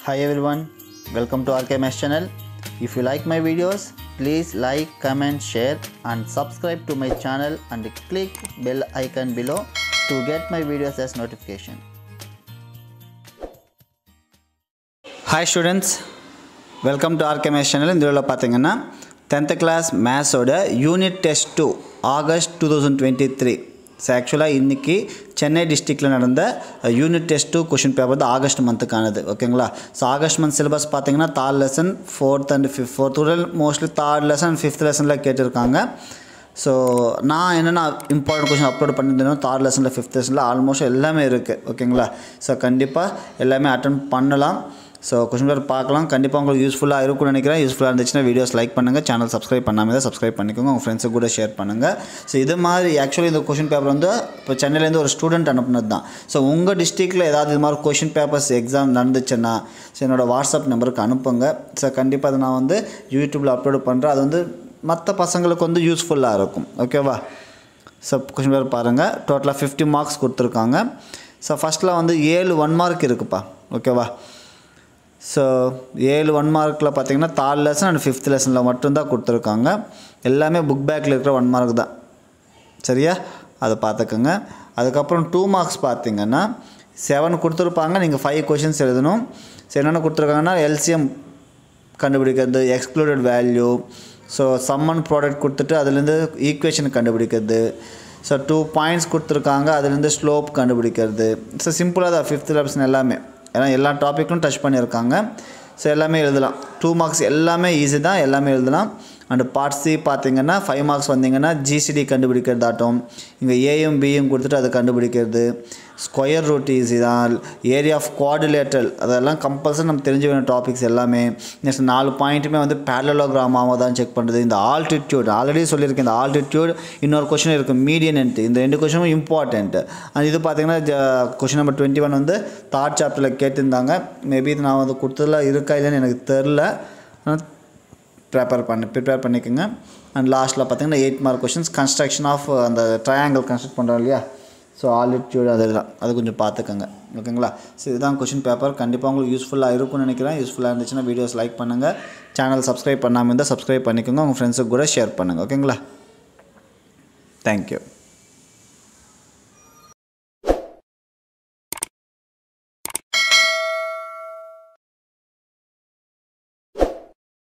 Hi everyone, welcome to RKMS channel. If you like my videos, please like, comment, share and subscribe to my channel and click bell icon below to get my videos as notification. Hi students welcome to RK Maths channel இந்த வீடியோவில் பார்த்தீங்கன்னா tenth class மேத்ஸோட unit test two August two thousand twenty three so ஆக்சுவலாக இன்றைக்கி சென்னை டிஸ்ட்ரிக்டில் நடந்த unit test two question paper வந்து August மந்த்துக்கானது ஓகேங்களா ஸோ ஆகஸ்ட் மந்த் சிலபஸ் பார்த்தீங்கன்னா third lesson fourth and fifth fourth mostly third lesson and fifth லெசனில் கேட்டிருக்காங்க ஸோ நான் என்னென்ன இம்பார்ட்டன்ட் கொஷின் அப்லோட் பண்ணியிருந்தேனோ தேர்ட் லெசனில் ஃபிஃப்த் லெசனில் ஆல்மோஸ்ட் எல்லாமே இருக்குது ஓகேங்களா ஸோ கண்டிப்பாக எல்லாமே அட்டன் பண்ணலாம் ஸோ கொஷின் பேப்பர் பார்க்கலாம் கண்டிப்பாக உங்களுக்கு யூஸ்ஃபுல்லாக இருக்கும்னு நினைக்கிறேன் யூஸ்ஃபுல்லாக இருந்துச்சுன்னா வீடியோஸ் லைக் பண்ணுங்கள் சேனல் சப்ஸ்கிரைப் பண்ணாமல் தான் சப்ஸ்கிரைப் பண்ணிக்கோங்க உங்கள் ஃப்ரெண்ட்ஸுக்கு கூட ஷேர் பண்ணுங்கள் ஸோ இது மாதிரி ஆக்சுவலி இந்த கொஷின் பேப்பர் வந்து இப்போ சென்னையிலேருந்து ஒரு ஸ்டூடெண்ட் அனுப்புனது தான் ஸோ உங்கள் டிஸ்ட்ரிக்டில் ஏதாவது இது மாதிரி கொஷின் பேப்பர்ஸ் எக்ஸாம் நடந்துச்சுன்னா ஸோ என்னோடய வாட்ஸ்அப் நம்பருக்கு அனுப்புங்க ஸோ கண்டிப்பாக அதை நான் வந்து யூடியூப்பில் அப்லோட் பண்ணுறேன் அது வந்து மற்ற பசங்களுக்கு வந்து யூஸ்ஃபுல்லாக இருக்கும் ஓகேவா ஸோ கொஷின் பேப்பர் பாருங்கள் டோட்டலாக ஃபிஃப்டி மார்க்ஸ் கொடுத்துருக்காங்க ஸோ ஃபஸ்ட்டில் வந்து ஏழு ஒன் மார்க் இருக்குப்பா ஓகேவா ஸோ ஏழு ஒன் மார்க்கில் பார்த்தீங்கன்னா தேர்ட் லெசன் அண்ட் ஃபிஃப்த் லெசனில் மட்டும்தான் கொடுத்துருக்காங்க எல்லாமே புக் பேக்கில் இருக்கிற ஒன் மார்க் தான் சரியா அதை பார்த்துக்கோங்க அதுக்கப்புறம் டூ மார்க்ஸ் பார்த்தீங்கன்னா செவன் கொடுத்துருப்பாங்க நீங்கள் ஃபைவ் கொஷின்ஸ் எழுதணும் ஸோ என்னென்ன கொடுத்துருக்காங்கன்னா எல்சிஎம் கண்டுபிடிக்கிறது excluded value so sum and product கொடுத்துட்டு அதுலேருந்து ஈக்குவேஷன் கண்டுபிடிக்கிறது ஸோ டூ பாயிண்ட்ஸ் கொடுத்துருக்காங்க அதுலேருந்து ஸ்லோப் கண்டுபிடிக்கிறது ஸோ சிம்பிளாக தான் ஃபிஃப்த் லெவல்ஸ் எல்லாமே ஏன்னா எல்லா டாப்பிக்கும் டச் பண்ணியிருக்காங்க ஸோ எல்லாமே எழுதலாம் டூ மார்க்ஸ் எல்லாமே ஈஸி தான் எல்லாமே எழுதலாம் அண்டு பார்ட் சி பார்த்தீங்கன்னா ஃபைவ் மார்க்ஸ் வந்தீங்கன்னா ஜிசிடி கண்டுபிடிக்கிறதாட்டும் இங்கே ஏஎம் பியும் கொடுத்துட்டு அதை கண்டுபிடிக்கிறது ஸ்கொயர் ரூட் ஈஸி தான் ஏரியா ஆஃப் குவாடிலேட்டல் அதெல்லாம் கம்பல்சரி நம்ம தெரிஞ்சு வேணும் டாபிக்ஸ் எல்லாமே நெக்ஸ்ட் நாலு பாயிண்ட்டுமே வந்து பேரலோகிராமாவை தான் செக் பண்ணுறது இந்த ஆல்டிடியூட் ஆல்ரெடி சொல்லியிருக்கேன் இந்த ஆல்டிடியூட் இன்னொரு கொஷின் இருக்குது மீடியன் இந்த ரெண்டு கொஷனும் இம்பார்ட்டண்ட் அண்ட் இது பார்த்தீங்கன்னா கொஷின் நம்பர் டுவெண்ட்டி ஒன் வந்து தார்ட் சாப்டரில் கேட்டிருந்தாங்க மேபி இது நான் வந்து கொடுத்ததில் இருக்கா இல்லைன்னு எனக்கு தெரில ப்ரிப்பேர் பண்ணி ப்ரிப்பேர் பண்ணிக்கோங்க அண்ட் லாஸ்ட்டில் பார்த்தீங்கன்னா eight mark questions construction of அந்த ட்ரையாங்கிள் கன்ஸ்ட்ரக்ட் பண்ணுறோம் இல்லையா ஸோ ஆலிட்யூட் அது தான் அது கொஞ்சம் பார்த்துக்கோங்க ஓகேங்களா ஸோ இதுதான் கொஷின் பேப்பர் கண்டிப்பாக உங்களுக்கு யூஸ்ஃபுல்லாக இருக்கும்னு நினைக்கிறேன் யூஸ்ஃபுல்லாக இருந்துச்சுன்னா வீடியோஸ் லைக் பண்ணுங்கள் சேனல் சப்ஸ்கிரைப் பண்ணாமல் இருந்தால் சப்ஸ்கிரைப் பண்ணிக்கோங்க உங்கள் ஃப்ரெண்ட்ஸுக்கு கூட ஷேர் பண்ணுங்கள் ஓகேங்களா தேங்க்யூ